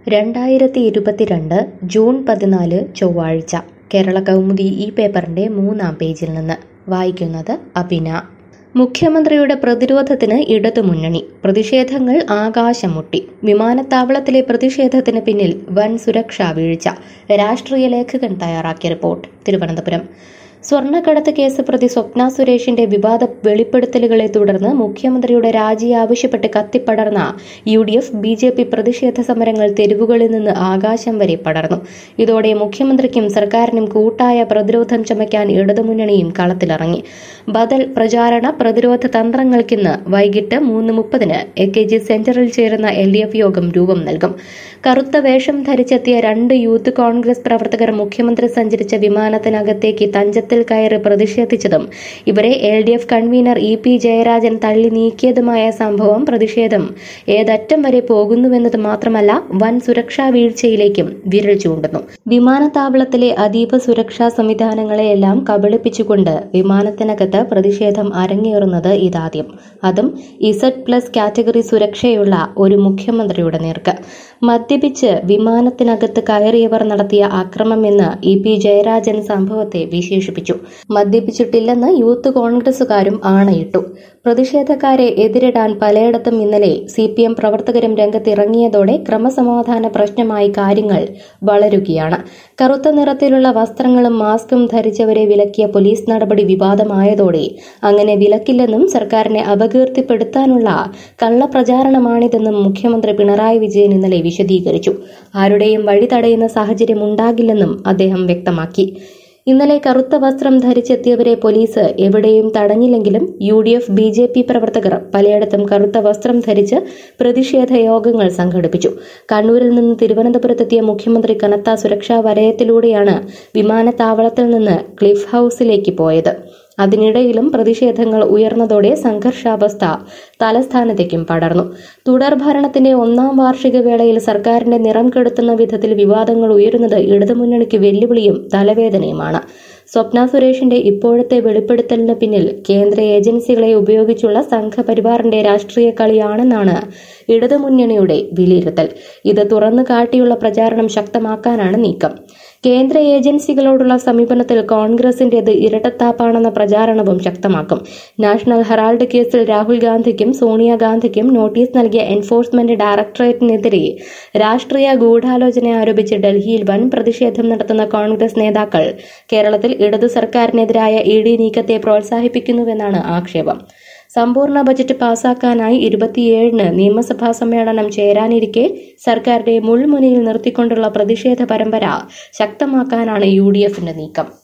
രണ്ടായിരത്തി ഇരുപത്തിരണ്ട് ജൂൺ പതിനാല് ചൊവ്വാഴ്ച കേരള കൗമുദി ഈ പേപ്പറിന്റെ മൂന്നാം പേജിൽ നിന്ന് വായിക്കുന്നത് അഭിന മുഖ്യമന്ത്രിയുടെ പ്രതിരോധത്തിന് ഇടതുമുന്നണി പ്രതിഷേധങ്ങൾ ആകാശം മുട്ടി വിമാനത്താവളത്തിലെ പ്രതിഷേധത്തിന് പിന്നിൽ വൻ സുരക്ഷാ വീഴ്ച രാഷ്ട്രീയ ലേഖകൻ തയ്യാറാക്കിയ റിപ്പോർട്ട് തിരുവനന്തപുരം സ്വർണ്ണക്കടത്ത് കേസ് പ്രതി സ്വപ്ന സുരേഷിന്റെ വിവാദ വെളിപ്പെടുത്തലുകളെ തുടർന്ന് മുഖ്യമന്ത്രിയുടെ രാജി ആവശ്യപ്പെട്ട് കത്തിപ്പടർന്ന U D F B J P പ്രതിഷേധ സമരങ്ങൾ തെരുവുകളിൽ നിന്ന് ആകാശം വരെ പടർന്നു ഇതോടെ മുഖ്യമന്ത്രിക്കും സർക്കാരിനും കൂട്ടായ പ്രതിരോധം ചമയ്ക്കാൻ ഇടതുമുന്നണിയും കളത്തിലിറങ്ങി ബദൽ പ്രചാരണ പ്രതിരോധ തന്ത്രങ്ങൾക്കിന്ന് വൈകിട്ട് മൂന്ന് മുപ്പതിന് എ കെ ജി സെന്ററിൽ ചേരുന്ന എൽ ഡി എഫ് യോഗം രൂപം നൽകും കറുത്ത വേഷം ധരിച്ചെത്തിയ രണ്ട് യൂത്ത് കോൺഗ്രസ് പ്രവർത്തകർ മുഖ്യമന്ത്രി സഞ്ചരിച്ച വിമാനത്തിനകത്തേക്ക് തഞ്ചത്തിൽ കയറി പ്രതിഷേധിച്ചതും ഇവരെ L D F convener E P Jayarajan തള്ളി നീക്കിയതുമായ സംഭവം പ്രതിഷേധം ഏതറ്റം വരെ പോകുന്നുവെന്നത് മാത്രമല്ല വൻ സുരക്ഷാ വീഴ്ചയിലേക്കും വിരൽ ചൂണ്ടുന്നു വിമാനത്താവളത്തിലെ അതീവ സുരക്ഷാ സംവിധാനങ്ങളെയെല്ലാം കബളിപ്പിച്ചുകൊണ്ട് വിമാനത്തിനകത്ത് പ്രതിഷേധം അരങ്ങേറുന്നത് ഇതാദ്യം അതും ഇസഡ് പ്ലസ് കാറ്റഗറി സുരക്ഷയുള്ള ഒരു മുഖ്യമന്ത്രിയുടെ നേർക്ക് മദ്യപിച്ച് വിമാനത്തിനകത്ത് കയറിയവർ നടത്തിയ അക്രമമെന്ന് ഇ പി ജയരാജൻ സംഭവത്തെ വിശേഷിപ്പിച്ചു മദ്യപിച്ചിട്ടില്ലെന്ന് യൂത്ത് കോൺഗ്രസുകാരും ആണയിട്ടു പ്രതിഷേധക്കാരെ എതിരിടാൻ പലയിടത്തും ഇന്നലെ സി പി എം പ്രവർത്തകരും രംഗത്തിറങ്ങിയതോടെ ക്രമസമാധാന പ്രശ്നമായി കാര്യങ്ങൾ വളരുകയാണ് കറുത്ത നിറത്തിലുള്ള വസ്ത്രങ്ങളും മാസ്കും ധരിച്ചവരെ വിലക്കിയ പോലീസ് നടപടി വിവാദമായതോടെ അങ്ങനെ വിലക്കില്ലെന്നും സർക്കാരിനെ അപകീർത്തിപ്പെടുത്താനുള്ള കള്ളപ്രചാരണമാണിതെന്നും മുഖ്യമന്ത്രി പിണറായി വിജയൻ ഇന്നലെ വിശദീകരിച്ചു ആരുടെയും വഴി തടയുന്ന സാഹചര്യം ഉണ്ടാകില്ലെന്നും അദ്ദേഹം വ്യക്തമാക്കി ഇന്നലെ കറുത്ത വസ്ത്രം ധരിച്ചെത്തിയവരെ പോലീസ് എവിടെയും തടഞ്ഞില്ലെങ്കിലും U D F B J P പ്രവർത്തകർ പലയിടത്തും കറുത്ത വസ്ത്രം ധരിച്ച് പ്രതിഷേധ യോഗങ്ങൾ സംഘടിപ്പിച്ചു കണ്ണൂരിൽ നിന്ന് തിരുവനന്തപുരത്തെത്തിയ മുഖ്യമന്ത്രി കനത്ത സുരക്ഷാ വലയത്തിലൂടെയാണ് വിമാനത്താവളത്തിൽ നിന്ന് ക്ലിഫ് ഹൌസിലേക്ക് പോയത് അതിനിടയിലും പ്രതിഷേധങ്ങൾ ഉയർന്നതോടെ സംഘർഷാവസ്ഥ തലസ്ഥാനത്തേക്കും പടർന്നു തുടർ ഭരണത്തിന്റെ ഒന്നാം വാർഷിക വേളയിൽ സർക്കാരിന്റെ നിറം കെടുത്തുന്ന വിധത്തിൽ വിവാദങ്ങൾ ഉയരുന്നത് ഇടതുമുന്നണിക്ക് വെല്ലുവിളിയും തലവേദനയുമാണ് സ്വപ്ന സുരേഷിന്റെ ഇപ്പോഴത്തെ വെളിപ്പെടുത്തലിന് പിന്നിൽ കേന്ദ്ര ഏജൻസികളെ ഉപയോഗിച്ചുള്ള സംഘപരിവാറിന്റെ രാഷ്ട്രീയ കളിയാണെന്നാണ് ഇടതുമുന്നണിയുടെ വിലയിരുത്തൽ ഇത് തുറന്നു കാട്ടിയുള്ള പ്രചാരണം ശക്തമാക്കാനാണ് നീക്കം കേന്ദ്ര ഏജൻസികളോടുള്ള സമീപനത്തിൽ കോൺഗ്രസിന്റേത് ഇരട്ടത്താപ്പാണെന്ന പ്രചാരണവും ശക്തമാക്കും നാഷണൽ ഹെറാൾഡ് കേസിൽ രാഹുൽ ഗാന്ധിക്കും സോണിയാഗാന്ധിക്കും നോട്ടീസ് നൽകിയ എൻഫോഴ്സ്മെന്റ് ഡയറക്ടറേറ്റിനെതിരെ രാഷ്ട്രീയ ഗൂഢാലോചന ആരോപിച്ച് ഡൽഹിയിൽ വൻ പ്രതിഷേധം നടത്തുന്ന കോൺഗ്രസ് നേതാക്കൾ കേരളത്തിൽ ഇടതു സർക്കാരിനെതിരായ ഇ ഡി നീക്കത്തെ പ്രോത്സാഹിപ്പിക്കുന്നുവെന്നാണ് ആക്ഷേപം സമ്പൂർണ്ണ ബജറ്റ് പാസാക്കാനായി ഇരുപത്തിയേഴിന് നിയമസഭാ സമ്മേളനം ചേരാനിരിക്കെ സർക്കാരിന്റെ മുൾമുനയിൽ നിർത്തിക്കൊണ്ടുള്ള പ്രതിഷേധ പരമ്പര ശക്തമാക്കാനാണ് യു ഡി എഫിന്റെ നീക്കം